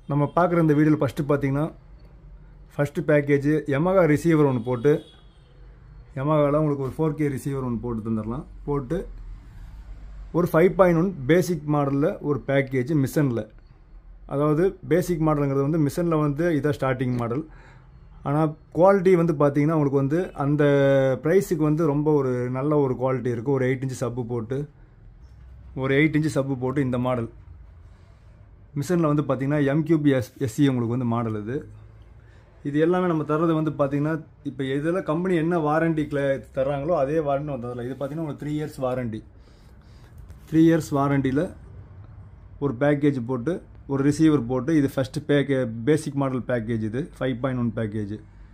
நம்ம பார்க்குற இந்த வீடியோவில் ஃபஸ்ட்டு பார்த்தீங்கன்னா ஃபஸ்ட்டு பேக்கேஜ் Yamaha ரிசீவர் ஒன்று போட்டு Yamahaவில் உங்களுக்கு ஒரு ஃபோர் கே ரிசீவர் ஒன்று போட்டு தந்துடலாம் போட்டு ஒரு ஃபைவ் பாயிண்ட் ஒன் பேசிக் மாடலில் ஒரு பேக்கேஜ் மிஷனில் அதாவது பேசிக் மாடலுங்கிறது வந்து மிஷனில் வந்து இதான் ஸ்டார்டிங் மாடல் ஆனால் குவாலிட்டி வந்து பார்த்தீங்கன்னா உங்களுக்கு வந்து அந்த ப்ரைஸுக்கு வந்து ரொம்ப ஒரு நல்ல ஒரு குவாலிட்டி இருக்குது ஒரு எயிட் இன்ச்சு சப்பு போட்டு ஒரு எயிட் இன்ச்சு சப்பு போட்டு இந்த மாடல் மிஷனில் வந்து பார்த்தீங்கன்னா எம்கியூபி எஸ் எஸ்சி உங்களுக்கு வந்து மாடல் இது இது எல்லாமே நம்ம தர்றது வந்து பார்த்தீங்கன்னா இப்போ இதில் கம்பெனி என்ன வாரண்டி தர்றாங்களோ அதே வாரண்டி நம்ம தரல இது பார்த்தீங்கன்னா ஒரு three years warranty three years வாரண்டியில் ஒரு பேக்கேஜ் போட்டு ஒரு ரிசீவர் போட்டு இது ஃபஸ்ட்டு பேக்கே பேசிக் மாடல் பேக்கேஜ் இது ஃபைவ் பாயிண்ட் ஒன் பேக்கேஜ்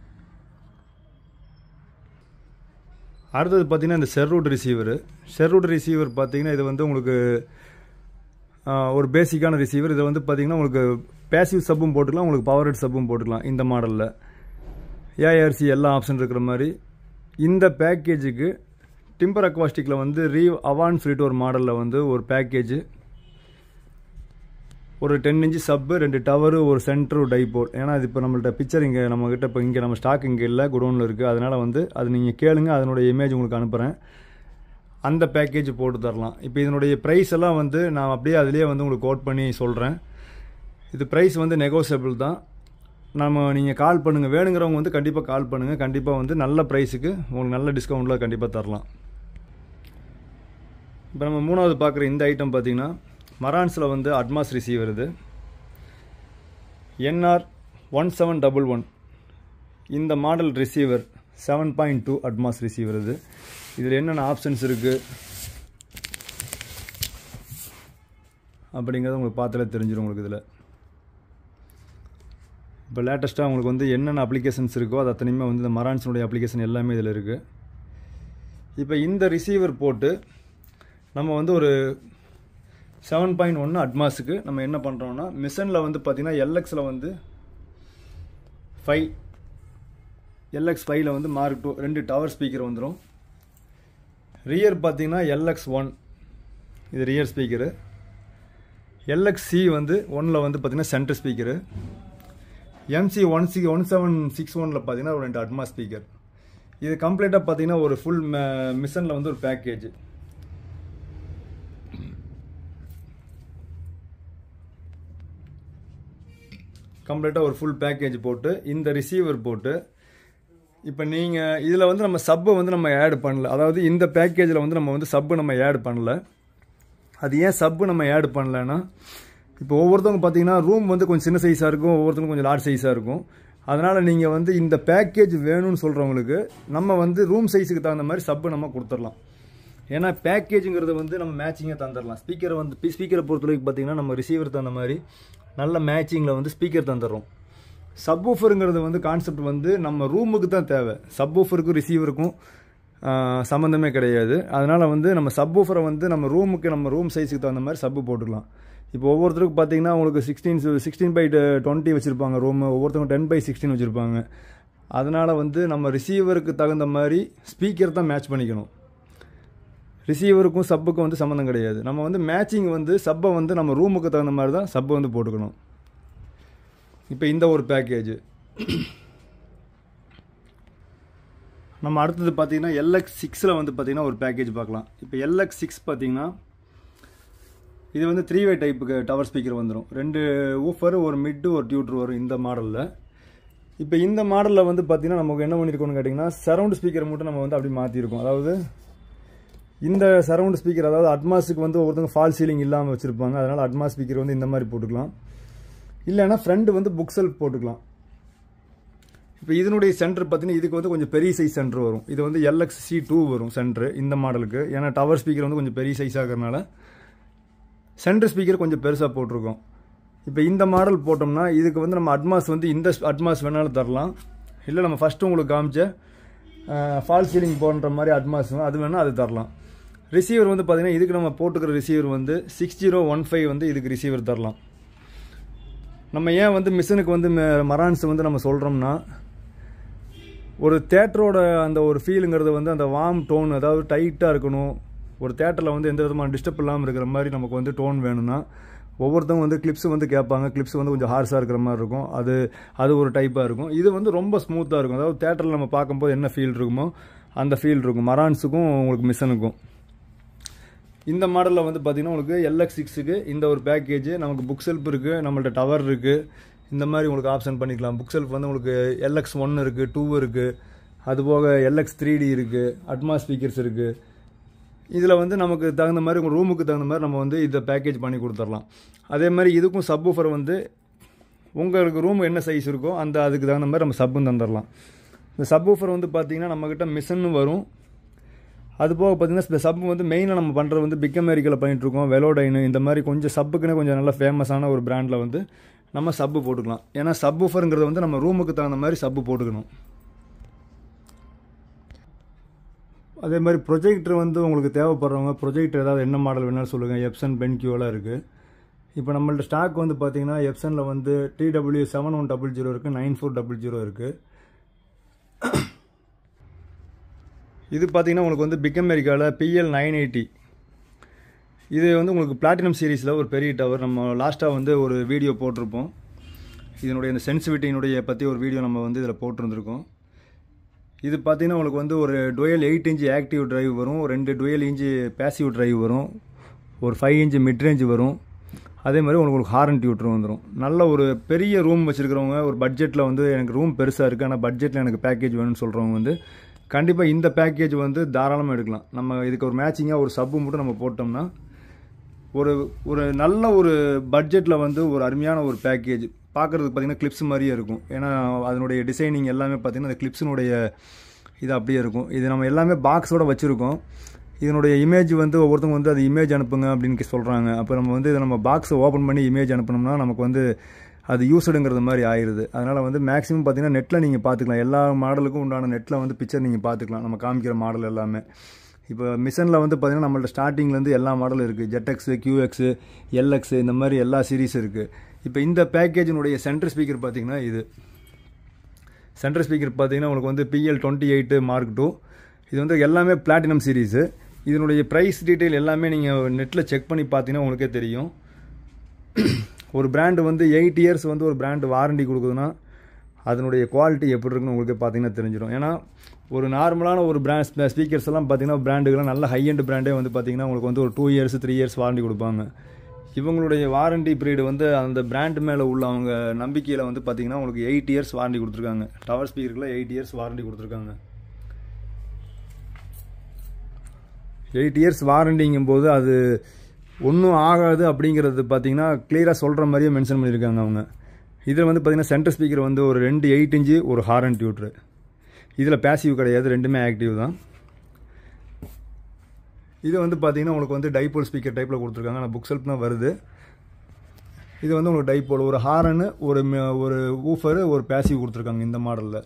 அடுத்தது பார்த்தீங்கன்னா இந்த செர்ரூட் ரிசீவர் செர்ரூட் ரிசீவர் பார்த்தீங்கன்னா இது வந்து உங்களுக்கு ஆ, ஒரு பேசிக்கான ரிசீவர் இதை வந்து பார்த்தீங்கன்னா உங்களுக்கு பேசிவ் சப்பும் போட்டுக்கலாம் உங்களுக்கு பவர் சப்பும் போட்டுக்கலாம் இந்த மாடலில் ஏஆர்சி எல்லா ஆப்ஷன் இருக்கிற மாதிரி இந்த பேக்கேஜுக்கு டிம்பர் அக்வாஸ்டிக்கில் வந்து ரீ அவான் சொல்லிட்டு ஒரு மாடலில் வந்து ஒரு பேக்கேஜ் ஒரு டென் இன்ச்சு சப்பு ரெண்டு டவரு ஒரு சென்டர் டைபோல் ஏன்னா இது இப்போ நம்மள்ட்ட பிக்சர் இங்கே நம்மக்கிட்ட இப்போ இங்கே நம்ம ஸ்டாக் இங்கே இல்லை குடோனில் இருக்குது அதனால் வந்து அது நீங்கள் கேளுங்க அதனுடைய இமேஜ் உங்களுக்கு அனுப்புகிறேன் அந்த பேக்கேஜ் போட்டு தரலாம் இப்போ இதனுடைய ப்ரைஸ் எல்லாம் வந்து நான் அப்படியே அதிலே வந்து உங்களுக்கு கோட் பண்ணி சொல்கிறேன் இது ப்ரைஸ் வந்து நெகோசியபிள் தான் நம்ம நீங்கள் கால் பண்ணுங்கள் வேணுங்கிறவங்க வந்து கண்டிப்பாக கால் பண்ணுங்கள் கண்டிப்பாக வந்து நல்ல ப்ரைஸுக்கு உங்களுக்கு நல்ல டிஸ்கவுண்ட்டில் கண்டிப்பாக தரலாம் இப்போ நம்ம மூணாவது பார்க்குற இந்த ஐட்டம் பார்த்தீங்கன்னா மரான்ஸில் வந்து அட்மாஸ் ரிசீவர் இது N R one seven double one இந்த model receiver seven point two Atmos receiver இது இதில் என்னென்ன ஆப்ஷன்ஸ் இருக்குது அப்படிங்கிறத உங்களுக்கு பார்த்தாலே தெரிஞ்சிடும் உங்களுக்கு இதில் இப்போ லேட்டஸ்ட்டாக உங்களுக்கு வந்து என்னென்ன அப்ளிகேஷன்ஸ் இருக்கோ அது அத்தனையுமே வந்து இந்த மரான்ஸினுடைய அப்ளிகேஷன் எல்லாமே இதில் இருக்குது இப்போ இந்த ரிசீவர் போட்டு நம்ம வந்து ஒரு செவன் பாயிண்ட் ஒன்று அட்மாஸுக்கு நம்ம என்ன பண்ணுறோம்னா மிஷனில் வந்து பார்த்திங்கன்னா எல்எக்ஸில் வந்து ஃபைவ் எல்எக்ஸ் ஃபைவ்ல வந்து மார்க் டூ ரெண்டு டவர் ஸ்பீக்கர் வந்துடும் ரியர் பார்த்தீங்கன்னா எல்எக்ஸ் ஒன் இது ரியர் ஸ்பீக்கரு எல்எக்ஸ் சி வந்து ஒன்னில் வந்து பார்த்தீங்கன்னா centre speaker MC one C one seven six ஒனில் பார்த்தீங்கன்னா ஒரு ரெண்டு அட்மா ஸ்பீக்கர் இது கம்ப்ளீட்டாக பார்த்தீங்கன்னா ஒரு ஃபுல் மிஷனில் வந்து ஒரு பேக்கேஜ் கம்ப்ளீட்டாக ஒரு ஃபுல் பேக்கேஜ் போட்டு இந்த ரிசீவர் போட்டு இப்போ நீங்கள் இதில் வந்து நம்ம சப்பை வந்து நம்ம ஆட் பண்ணல அதாவது இந்த பேக்கேஜில் வந்து நம்ம வந்து சப்பு நம்ம ஆட் பண்ணல அது ஏன் சப்பு நம்ம ஆட் பண்ணலன்னா இப்போ ஒவ்வொருத்தவங்க பார்த்தீங்கன்னா ரூம் வந்து கொஞ்சம் சின்ன சைஸாக இருக்கும் ஒவ்வொருத்தவங்க கொஞ்சம் லார்ஜ் சைஸாக இருக்கும் அதனால் நீங்கள் வந்து இந்த பேக்கேஜ் வேணும்னு சொல்கிறவங்களுக்கு நம்ம வந்து ரூம் சைஸுக்கு தகுந்த மாதிரி சப்பு நம்ம கொடுத்துடலாம் ஏன்னா பேக்கேஜுங்கிறது வந்து நம்ம மேட்சிங்காக தந்துடலாம் ஸ்பீக்கரை வந்து ஸ்பீக்கரை பொறுத்தளவுக்கு பார்த்தீங்கன்னா நம்ம ரிசீவர் தகுந்த மாதிரி நல்ல மேட்சிங்கில் வந்து ஸ்பீக்கர் தந்துடுறோம் சப்வூஃபருங்கிறது வந்து கான்செப்ட் வந்து நம்ம ரூமுக்கு தான் தேவை சப்வூஃபருக்கும் ரிசீவருக்கும் சம்மந்தமே கிடையாது அதனால் வந்து நம்ம சப்வூஃபரை வந்து நம்ம ரூமுக்கு நம்ம ரூம் சைஸுக்கு தகுந்த மாதிரி சப்பு போட்டுக்கலாம் இப்போ ஒவ்வொருத்தருக்கும் பார்த்தீங்கன்னா உங்களுக்கு சிக்ஸ்டீன் சிக்ஸ்டீன் பை டுவெண்ட்டி வச்சுருப்பாங்க ரூமு ஒவ்வொருத்தவங்க டென் பை சிக்ஸ்டீன் வச்சுருப்பாங்க அதனால் வந்து நம்ம ரிசீவருக்கு தகுந்த மாதிரி ஸ்பீக்கர் தான் மேட்ச் பண்ணிக்கணும் ரிசீவருக்கும் சப்புக்கும் வந்து சம்மந்தம் கிடையாது நம்ம வந்து மேட்சிங் வந்து சப்பை வந்து நம்ம ரூமுக்கு தகுந்த மாதிரி தான் சப்பை வந்து போட்டுக்கணும் இப்போ இந்த ஒரு பேக்கேஜ் நம்ம அடுத்தது பார்த்தீங்கன்னா எல்எக்ஸ் சிக்ஸில் வந்து பார்த்தீங்கன்னா ஒரு பேக்கேஜ் பார்க்கலாம் இப்போ எல்எக்ஸ் சிக்ஸ் பார்த்தீங்கன்னா இது வந்து த்ரீ வே டைப்புக்கு டவர் ஸ்பீக்கர் வந்துடும் ரெண்டு ஊஃபர் ஒரு மிட்டு ஒரு டியூட்ரு வரும் இந்த மாடலில் இப்போ இந்த மாடலில் வந்து பார்த்தீங்கன்னா நமக்கு என்ன பண்ணியிருக்கோம்னு கேட்டிங்கன்னா சரவுண்ட் ஸ்பீக்கர் மட்டும் நம்ம வந்து அப்படி மாற்றிருக்கோம் அதாவது இந்த சரவுண்ட் ஸ்பீக்கர் அதாவது அட்மாஸுக்கு வந்து ஒவ்வொருத்தவங்க ஃபால் சீலிங் இல்லாமல் வச்சுருப்பாங்க அதனால் அட்மாஸ் ஸ்பீக்கர் வந்து இந்த மாதிரி போட்டுக்கலாம் இல்லைன்னா ஃப்ரண்ட் வந்து புக் செல்ஃப் போட்டுக்கலாம் இப்போ இதனுடைய சென்டர் பார்த்தீங்கன்னா இதுக்கு வந்து கொஞ்சம் பெரிய சைஸ் சென்டர் வரும் இது வந்து எல்எக்ஸ் சி டூ வரும் சென்டர் இந்த மாடலுக்கு ஏன்னா டவர் ஸ்பீக்கர் வந்து கொஞ்சம் பெரிய சைஸ் ஆகிறதுனால சென்டர் ஸ்பீக்கர் கொஞ்சம் பெருசாக போட்டிருக்கோம் இப்போ இந்த மாடல் போட்டோம்னா இதுக்கு வந்து நம்ம அட்மாஸ் வந்து இந்த அட்மாஸ் வேணாலும் தரலாம் இல்லை நம்ம ஃபஸ்ட்டு உங்களுக்கு காமிச்ச ஃபால் சீலிங் போன்ற மாதிரி அட்மாஸ் அது வேணால் அது தரலாம் ரிசீவர் வந்து பார்த்தீங்கன்னா இதுக்கு நம்ம போட்டுக்கிற ரிசீவர் வந்து சிக்ஸ் ஜீரோ ஒன் ஃபைவ் வந்து இதுக்கு ரிசீவர் தரலாம் நம்ம ஏன் வந்து மிஷினுக்கு வந்து மரான்ஸ் வந்து நம்ம சொல்கிறோம்னா ஒரு தேட்டரோட அந்த ஒரு ஃபீலுங்கிறது வந்து அந்த வார்ம் டோன் அதாவது டைட்டாக இருக்கணும் ஒரு தேட்டரில் வந்து எந்த விதமான டிஸ்டர்ப் இல்லாமல் இருக்கிற மாதிரி நமக்கு வந்து டோன் வேணும்னா ஒவ்வொருத்தவங்க வந்து கிளிப்ஸ் வந்து கேட்பாங்க கிளிப்ஸ் வந்து கொஞ்சம் ஹார்ஸாக இருக்கிற மாதிரி இருக்கும் அது அது ஒரு டைப்பாக இருக்கும் இது வந்து ரொம்ப ஸ்மூத்தாக இருக்கும் அதாவது தேட்டரில் நம்ம பார்க்கும்போது என்ன ஃபீல் இருக்குமோ அந்த ஃபீல் இருக்கும் மரான்ஸுக்கும் உங்களுக்கு மிஷனுக்கும் இந்த மாடலில் வந்து பார்த்தீங்கன்னா உங்களுக்கு எல்எக்ஸ் சிக்ஸுக்கு இந்த ஒரு பேக்கேஜ் நமக்கு புக் செல்ஃப் இருக்குது நம்மள்ட்ட டவர் இருக்குது இந்த மாதிரி உங்களுக்கு ஆப்ஷன் பண்ணிக்கலாம் புக் செல்ஃப் வந்து உங்களுக்கு எல்எக்ஸ் ஒன் இருக்குது டூ இருக்குது அதுபோக எல்எக்ஸ் த்ரீ டி இருக்குது அட்மா ஸ்பீக்கர்ஸ் இருக்குது இதில் வந்து நமக்கு தகுந்த மாதிரி உங்கள் ரூமுக்கு தகுந்த மாதிரி நம்ம வந்து இதை பேக்கேஜ் பண்ணி கொடுத்துடலாம் அதே மாதிரி இதுக்கும் சப் ஊஃபர் வந்து உங்களுக்கு ரூம் என்ன சைஸ் இருக்கோ அந்த அதுக்கு தகுந்த மாதிரி நம்ம சப்பும் தந்துடலாம் இந்த சப் ஊஃபர் வந்து பார்த்திங்கன்னா நம்மக்கிட்ட மிஷின்னு வரும் அது போக பார்த்தீங்கன்னா இந்த சப் வந்து மெயினாக நம்ம பண்ணுறது வந்து பிக் அமெரிக்காவில் பண்ணிகிட்ருக்கோம் வெலோடைனு இந்த மாதிரி கொஞ்சம் சப்புக்குன்னு கொஞ்சம் நல்ல ஃபேமஸான ஒரு பிராண்டில் வந்து நம்ம சப்பு போட்டுக்கலாம் ஏன்னா சப் ஊஃபருங்கிறது வந்து நம்ம ரூமுக்கு தகுந்த மாதிரி சப்பு போட்டுக்கணும் அதே மாதிரி ப்ரொஜெக்டர் வந்து உங்களுக்கு தேவைப்படுறவங்க ப்ரொஜெக்டர் ஏதாவது என்ன மாடல் வேணாலும் சொல்லுங்கள் எப்சன் பென்கியூலாம் இருக்குது இப்போ நம்மள்ட்ட ஸ்டாக் வந்து பார்த்தீங்கன்னா எப்சனில் வந்து DW seven one double zero இருக்குது நைன் ஃபோர் டபுள் ஜீரோ இருக்குது இது பார்த்தீங்கன்னா உங்களுக்கு வந்து பிக் அமெரிக்காவில் பிஎல் நைன் எயிட்டி இது வந்து உங்களுக்கு பிளாட்டினம் சீரீஸில் ஒரு பெரிய டவர் நம்ம லாஸ்ட்டாக வந்து ஒரு வீடியோ போட்டிருப்போம் இதனுடைய இந்த சென்சிவிட்டியினுடைய பற்றி ஒரு வீடியோ நம்ம வந்து இதில் போட்டிருந்துருக்கோம் இது பார்த்தீங்கன்னா உங்களுக்கு வந்து ஒரு twelve eight inch active drive வரும் ரெண்டு டுவெல் இன்ச்சு பேசிவ் டிரைவ் வரும் ஒரு ஃபைவ் இன்ச்சு மிட் ரேஞ்ச் வரும் அதே மாதிரி உங்களுக்கு ஹாரன் டியூட்டர் வந்துடும் நல்ல ஒரு பெரிய ரூம் வச்சுருக்கிறவங்க ஒரு பட்ஜெட்டில் வந்து எனக்கு ரூம் பெருசாக இருக்குது ஆனால் பட்ஜெட்டில் எனக்கு பேக்கேஜ் வேணும்னு சொல்கிறவங்க வந்து கண்டிப்பாக இந்த பேக்கேஜ் வந்து தாராளமாக எடுக்கலாம் நம்ம இதுக்கு ஒரு மேட்சிங்காக ஒரு சப்பு மட்டும் நம்ம போட்டோம்னா ஒரு ஒரு நல்ல ஒரு பட்ஜெட்டில் வந்து ஒரு அருமையான ஒரு பேக்கேஜ் பார்க்குறதுக்கு பார்த்தீங்கன்னா கிளிப்ஸ் மாதிரியே இருக்கும் ஏன்னா அதனுடைய டிசைனிங் எல்லாமே பார்த்தீங்கன்னா அந்த கிளிப்ஸினுடைய இது அப்படியே இருக்கும் இது நம்ம எல்லாமே பாக்ஸோட வச்சுருக்கோம் இதனுடைய இமேஜ் வந்து ஒவ்வொருத்தவங்க வந்து அது இமேஜ் அனுப்புங்க அப்படின்னு சொல்கிறாங்க அப்போ நம்ம வந்து இதை நம்ம பாக்ஸை ஓப்பன் பண்ணி இமேஜ் அனுப்பினோம்னா நமக்கு வந்து அது யூஸ்டுங்கிறது மாதிரி ஆயிடுது அதனால் வந்து மேக்ஸிமம் பார்த்தீங்கன்னா நெட்டில் நீங்கள் பார்த்துக்கலாம் எல்லா மாடலுக்கும் உண்டான நெட்டில் வந்து பிக்சர் நீங்கள் பார்த்துக்கலாம் நம்ம காமிக்கிற மாடல் எல்லாமே இப்போ மிஷனில் வந்து பார்த்தீங்கன்னா நம்மள்ட்ட ஸ்டார்டிங்லேருந்து எல்லா மாடலும் இருக்குது ஜெட்எக்ஸு கியூஎக்ஸு எல்எக்ஸு இந்த மாதிரி எல்லா சீரீஸ் இருக்குது இப்போ இந்த பேக்கேஜினுடைய சென்டர் ஸ்பீக்கர் பார்த்தீங்கன்னா இது சென்டர் ஸ்பீக்கர் பார்த்தீங்கன்னா உங்களுக்கு வந்து PL twenty eight mark two இது வந்து எல்லாமே பிளாட்டினம் சீரீஸு இதனுடைய ப்ரைஸ் டீட்டெயில் எல்லாமே நீங்கள் நெட்டில் செக் பண்ணி பார்த்தீங்கன்னா உங்களுக்கே தெரியும் ஒரு பிராண்டு வந்து எயிட் இயர்ஸ் வந்து ஒரு பிராண்டு வாரண்டி கொடுக்குதுன்னா அதனுடைய குவாலிட்டி எப்படி இருக்குன்னு உங்களுக்கு பார்த்தீங்கன்னா தெரிஞ்சிடும் ஏன்னா ஒரு நார்மலான ஒரு பிராண்ட் ஸ்பீக்கர்ஸ் எல்லாம் பார்த்தீங்கன்னா பிராண்டுகள்லாம் நல்ல ஹை அண்ட் பிராண்டே வந்து பார்த்தீங்கன்னா உங்களுக்கு வந்து ஒரு two years three years warranty கொடுப்பாங்க இவங்களுடைய வாரண்டி பீரியட் வந்து அந்த பிராண்ட் மேலே உள்ள அவங்க நம்பிக்கையில் வந்து பார்த்தீங்கன்னா உங்களுக்கு எயிட் இயர்ஸ் வாரண்டி கொடுத்துருக்காங்க டவர் ஸ்பீக்கரில் எயிட் இயர்ஸ் வாரண்டி கொடுத்துருக்காங்க எயிட் இயர்ஸ் வாரண்டிங்கும் போது அது ஒன்றும் ஆகாது அப்படிங்கிறது பார்த்தீங்கன்னா கிளியராக சொல்கிற மாதிரியே மென்ஷன் பண்ணியிருக்காங்க அவங்க இதில் வந்து பார்த்தீங்கன்னா சென்டர் ஸ்பீக்கர் வந்து ஒரு ரெண்டு எயிட் இன்ச்சு ஒரு ஹாரன் டியூட்ரு இதில் பேசிவ் கிடையாது ரெண்டுமே ஆக்டிவ் தான் இது வந்து பார்த்தீங்கன்னா உங்களுக்கு வந்து டைபோல் ஸ்பீக்கர் டைப்பில் கொடுத்துருக்காங்க ஆனால் புக் செல்ஃப் தான் வருது இது வந்து உங்களுக்கு டைபோல் ஒரு ஹாரனு ஒரு ம- ஒரு ஊஃபரு ஒரு பேசிவ் கொடுத்துருக்காங்க இந்த மாடலில்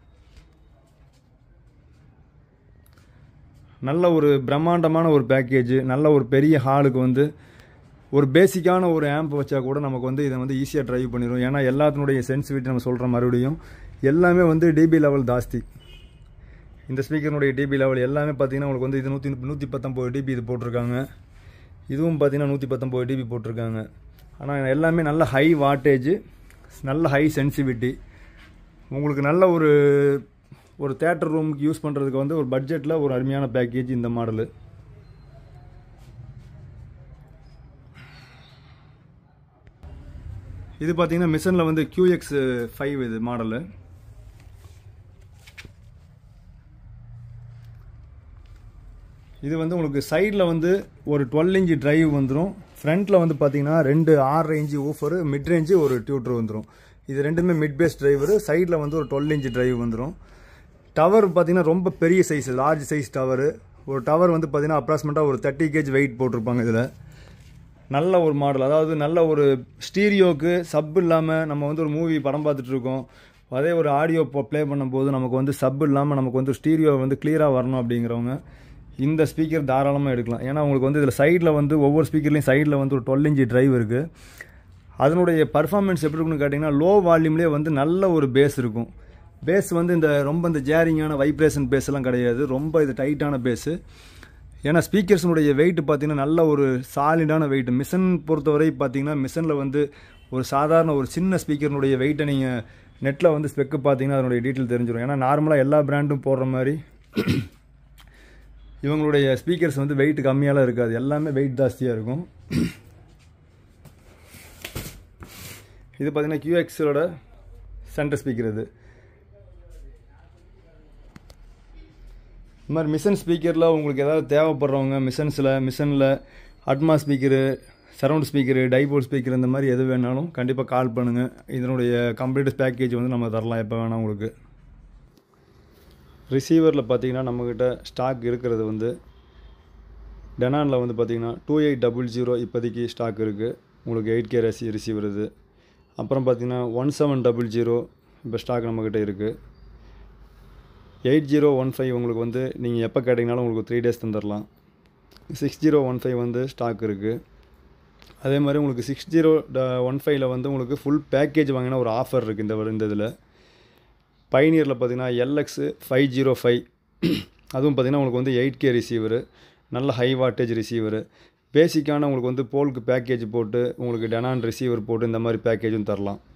நல்ல ஒரு பிரம்மாண்டமான ஒரு பேக்கேஜ் நல்ல ஒரு பெரிய ஹாலுக்கு வந்து ஒரு பேசிக்கான ஒரு ஆம்ப் வச்சா கூட நமக்கு வந்து இதை வந்து ஈஸியாக ட்ரைவ் பண்ணிடும் ஏன்னா எல்லாத்தினுடைய சென்சிவிட்டி நம்ம சொல்கிற மறுபடியும் எல்லாமே வந்து டிபி லெவல் ஜாஸ்தி இந்த ஸ்பீக்கர்னுடைய டிபி லெவல் எல்லாமே பார்த்தீங்கன்னா உங்களுக்கு வந்து இது நூற்றி நூற்றி பத்தொம்போது டிபி இது போட்டிருக்காங்க இதுவும் பார்த்தீங்கன்னா நூற்றி பத்தொம்போது டிபி போட்டிருக்காங்க ஆனால் எல்லாமே நல்ல ஹை வாட்டேஜ் நல்ல ஹை சென்சிவிட்டி உங்களுக்கு நல்ல ஒரு ஒரு தேட்டர் ரூமுக்கு யூஸ் பண்ணுறதுக்கு வந்து ஒரு பட்ஜெட்டில் ஒரு அருமையான பேக்கேஜ் இந்த மாடலு இது பார்த்தீங்கன்னா மிஷனில் வந்து QX ஃபைவ் இது மாடலு இது வந்து உங்களுக்கு சைடில் வந்து ஒரு டுவெல் இன்ச்சு டிரைவ் வந்துடும் ஃப்ரண்ட்டில் வந்து பார்த்தீங்கன்னா ரெண்டு ஆறு இன்ச்சு ஊஃபரு மிட் ரேஞ்சு ஒரு டியூட்டர் வந்துடும் இது ரெண்டுமே மிட் பேஸ் டிரைவரு சைடில் வந்து ஒரு டுவெல் இன்ச்சு டிரைவ் வந்துடும் டவர் பார்த்தீங்கன்னா ரொம்ப பெரிய சைஸ் லார்ஜ் சைஸ் டவரு ஒரு டவர் வந்து பார்த்தீங்கன்னா அப்ராக்சிமேட்டாக ஒரு தேர்ட்டி கேஜ் வெயிட் போட்டிருப்பாங்க இதில் நல்ல ஒரு மாடல் அதாவது நல்ல ஒரு ஸ்டீரியோக்கு சப் இல்லாமல் நம்ம வந்து ஒரு மூவி படம் பார்த்துட்டு இருக்கோம் அதே ஒரு ஆடியோ ப்ளே பண்ணும்போது நமக்கு வந்து சப் இல்லாமல் நமக்கு வந்து ஸ்டீரியோ வந்து கிளியராக வரணும் அப்படிங்கிறவங்க இந்த ஸ்பீக்கர் தாராளமாக எடுக்கலாம் ஏன்னா உங்களுக்கு வந்து இதில் சைடில் வந்து ஒவ்வொரு ஸ்பீக்கர்லேயும் சைடில் வந்து ஒரு டுவெல் இன்ச்சு டிரைவ் இருக்குது அதனுடைய பர்ஃபார்மன்ஸ் எப்படி இருக்குன்னு கேட்டிங்கன்னா லோ வால்யூம்லேயே வந்து நல்ல ஒரு பேஸ் இருக்கும் பேஸ் வந்து இந்த ரொம்ப இந்த ஜேரிங்கான வைப்ரேஷன் பேஸ் எல்லாம் கிடையாது ரொம்ப இது டைட்டான பேஸு ஏன்னா ஸ்பீக்கர்ஸினுடைய வெயிட் பார்த்தீங்கன்னா நல்ல ஒரு சாலிடான வெயிட் மிஷன் பொறுத்தவரை பார்த்தீங்கன்னா மிஷனில் வந்து ஒரு சாதாரண ஒரு சின்ன ஸ்பீக்கர்னுடைய வெயிட்டை நீங்கள் நெட்டில் வந்து ஸ்பெக்கு பார்த்தீங்கன்னா அதனுடைய டீட்டெயில் தெரிஞ்சிடும் ஏன்னா நார்மலாக எல்லா பிராண்டும் போடுற மாதிரி இவங்களுடைய ஸ்பீக்கர்ஸ் வந்து வெயிட் கம்மியாலாம் இருக்காது எல்லாமே வெயிட் ஜாஸ்தியாக இருக்கும் இது பார்த்தீங்கன்னா கியூஎக்ஸோட சென்டர் ஸ்பீக்கர் இது இந்த மாதிரி மிஷன் ஸ்பீக்கரில் உங்களுக்கு ஏதாவது தேவைப்படுறவங்க மிஷன்ஸில் மிஷனில் Atmos speaker surround speaker dipole speaker இந்த மாதிரி எது வேணாலும் கண்டிப்பாக கால் பண்ணுங்கள் இதனுடைய கம்ப்ளீட் பேக்கேஜ் வந்து நம்ம தரலாம் எப்போ வேணால் உங்களுக்கு ரிசீவரில் பார்த்தீங்கன்னா நம்மக்கிட்ட ஸ்டாக் இருக்கிறது வந்து டெனானில் வந்து பார்த்தீங்கன்னா டூ எயிட் டபுள் ஜீரோ இப்போதைக்கு ஸ்டாக் இருக்குது உங்களுக்கு எயிட் கே ரசி ரிசீவர் இது அப்புறம் பார்த்தீங்கன்னா ஒன் செவன் டபுள் ஜீரோ இப்போ ஸ்டாக் நம்மக்கிட்ட இருக்குது எயிட் ஜீரோ ஒன் ஃபைவ் உங்களுக்கு வந்து நீங்கள் எப்போ கேட்டிங்கனாலும் உங்களுக்கு த்ரீ டேஸ் தந்துடலாம் சிக்ஸ் ஜீரோ ஒன் ஃபைவ் வந்து ஸ்டாக் இருக்குது அதே மாதிரி உங்களுக்கு சிக்ஸ் ஜீரோ ஒன் ஃபைவ்ல வந்து உங்களுக்கு ஃபுல் பேக்கேஜ் வாங்கினா ஒரு ஆஃபர் இருக்குது இந்த இந்த இதில் பைனியரில் பார்த்தீங்கன்னா எல்எக்ஸ் ஃபைவ் ஜீரோ ஃபைவ் அதுவும் பார்த்தீங்கன்னா உங்களுக்கு வந்து எயிட் கே ரிசீவரு நல்ல ஹை வாட்டேஜ் ரிசீவரு பேசிக்கான உங்களுக்கு வந்து போலுக்கு பேக்கேஜ் போட்டு உங்களுக்கு டெனான் ரிசீவர் போட்டு இந்த மாதிரி பேக்கேஜும் தரலாம்